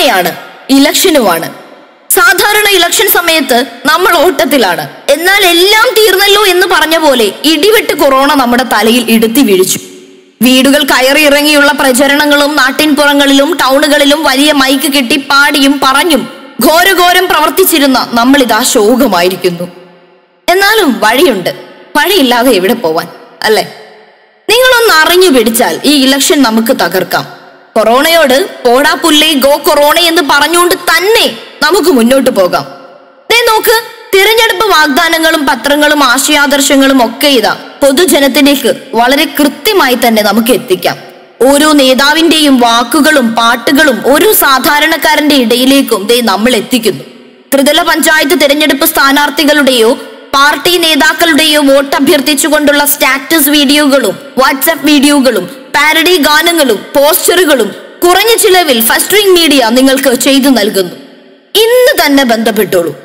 കൊറോണയാണ് ഇലക്ഷനുമാണ് സാധാരണ ഇലക്ഷൻ സമയത്ത് നമ്മൾ ഓട്ടത്തിലാണ് എന്നാൽ എല്ലാം തീർന്നല്ലോ എന്ന് പറഞ്ഞ പോലെ ഇടിവെട്ട് കൊറോണ നമ്മുടെ തലയിൽ ഇടുത്തി വീഴിച്ചു വീടുകൾ കയറി ഇറങ്ങിയുള്ള പ്രചരണങ്ങളും നാട്ടിൻപുറങ്ങളിലും ടൗണുകളിലും വലിയ മൈക്ക് കെട്ടി പാടിയും പറഞ്ഞും ഘോരഘോരം പ്രവർത്തിച്ചിരുന്ന നമ്മൾ ഇതാ ശോകമായിരിക്കുന്നു എന്നാലും വഴിയുണ്ട് വഴിയില്ലാതെ എവിടെ പോവാൻ അല്ലേ നിങ്ങളൊന്ന് അറിഞ്ഞു പിടിച്ചാൽ ഈ ഇലക്ഷൻ നമുക്ക് തകർക്കാം കൊറോണയോട് പോടാ പുല്ലേ ഗോ കൊറോണ എന്ന് പറഞ്ഞുകൊണ്ട് തന്നെ നമുക്ക് മുന്നോട്ട് പോകാം ദേ നോക്ക് തിരഞ്ഞെടുപ്പ് വാഗ്ദാനങ്ങളും പത്രങ്ങളും ആശയാദർശങ്ങളും ഒക്കെ ഇതാ പൊതുജനത്തിലേക്ക് വളരെ കൃത്യമായി തന്നെ നമുക്ക് എത്തിക്കാം ഓരോ നേതാവിന്റെയും വാക്കുകളും പാട്ടുകളും ഓരോ സാധാരണക്കാരന്റെ ഇടയിലേക്കും ദേ നമ്മൾ എത്തിക്കുന്നു ത്രിതല പഞ്ചായത്ത് തിരഞ്ഞെടുപ്പ് സ്ഥാനാർത്ഥികളുടെയോ പാർട്ടി നേതാക്കളുടെയോ വോട്ട് അഭ്യർത്ഥിച്ചുകൊണ്ടുള്ള സ്റ്റാറ്റസ് വീഡിയോകളും വാട്സാപ്പ് വീഡിയോകളും പാരഡി ഗാനങ്ങളും പോസ്റ്ററുകളും കുറഞ്ഞ ചിലവിൽ ഫസ്റ്റ് റിംഗ് മീഡിയ നിങ്ങൾക്ക് ചെയ്തു നൽകുന്നു ഇന്ന് തന്നെ ബന്ധപ്പെട്ടോളൂ